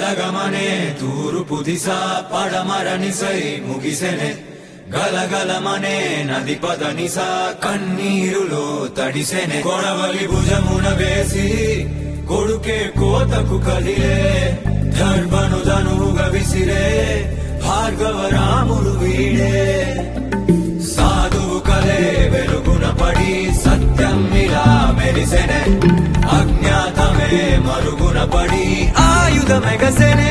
గలగమనే తూర్పు దిశ పడమరనిసై ముగిసెనే గలగలమనే నది పదనిస కన్నీరులో తడిసెనే కొడవలి భుజమున వేసి కొడుకే కోతకు కలిలే దర్భను ధనుగా విసిరే భార్గవ రాముడు వీడే సాధువు కలే వెలుగున పడి సత్యం ఇలా మెరిసెనే అజ్ఞాతమే మరుగున పడి ఆయుధమెగసెనే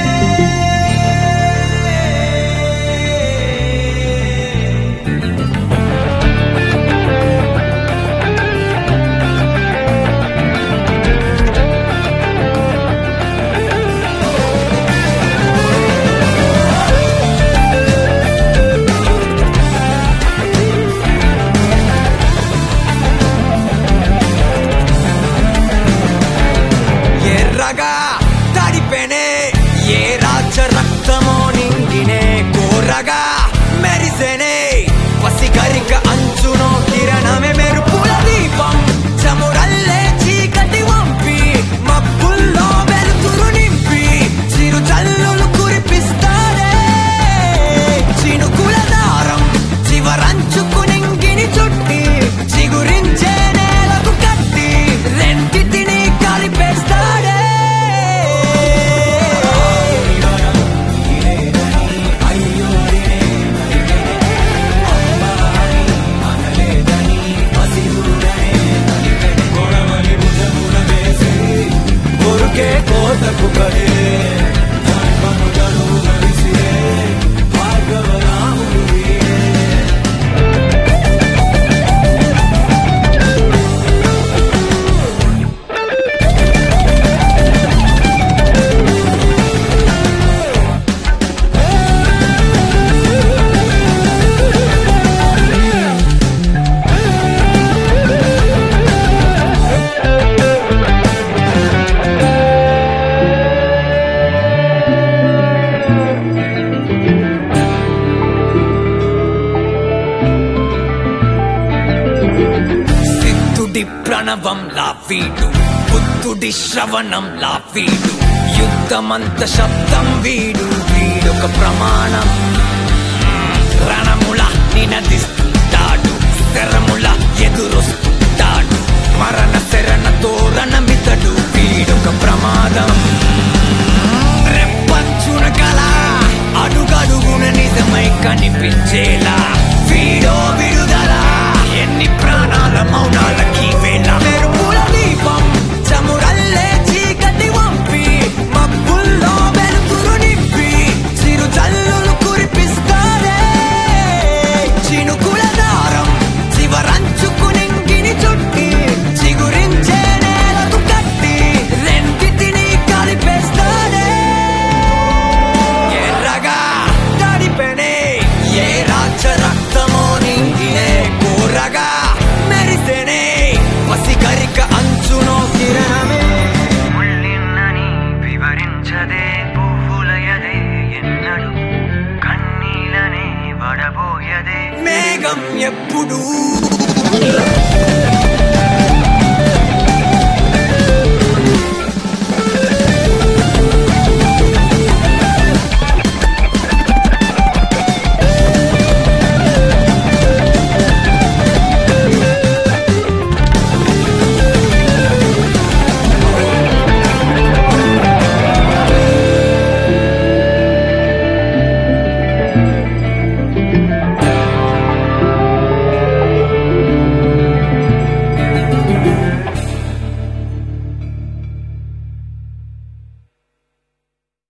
ఎర్రగా తడిపెనే ఏ రాజ రక్తమో నిండినే కోరగా మెరిసెనే పసిగరిక అంచునో కిరణమే మెరుపుల దీపం చమురల్లే చీకటి వంపి మబ్బుల్లో వెలుతురు నింపి చిరు చల్లులు కురిపిస్తాడే చినుకుల దారం చివరంచుకు నింగిని చుట్టి చిగురించే నేలకు కట్టి రెండిటిని కలిపేస్తాడే కొడవలి భుజమున వేసి కొరుకే కోతకు కలిలే దర్భను ధనుగా విసిరే భార్గవ రాముడు వీడే సిద్ధుడి ప్రణవం లా వీడు బుద్ధుడి శ్రవణం లా వీడు యుద్ధమంత శబ్దం వీడు వీడొక ప్రమాణం రణముల నినదిస్తుంటాడు శరముల ఎదురొస్తుంటాడు మరణ శరణ తోరణమితడు వీడొక ప్రమాదం రెప్పంచున కల అడుగడుగున నిజమై కనిపించేలా వీడో విడుదల ఎన్ని ప్రాణాల మౌనాలకి వేళ మెరుపుల దీపం చమురల్లే చీకటి వంపి మబ్బుల్లో వెలుతురు నింపి చిరు చల్లులు కురిపిస్తాడే చినుకుల దారం చివరంచుకు నింగిని చుట్టి చిగురించే నేలకు కట్టి రెండిటిని కలిపేస్తాడే ఎర్రగా తడిపెనే ఏ రాజ రక్తమో నిండినే కోరగా మెరిసెనే పసిగరిక అంచునో కిరణమే ముళ్ళిన్నని వివరించదే పువ్వులయదే ఎన్నడు కన్నీలనే వడబోయదే మేఘం ఎప్పుడు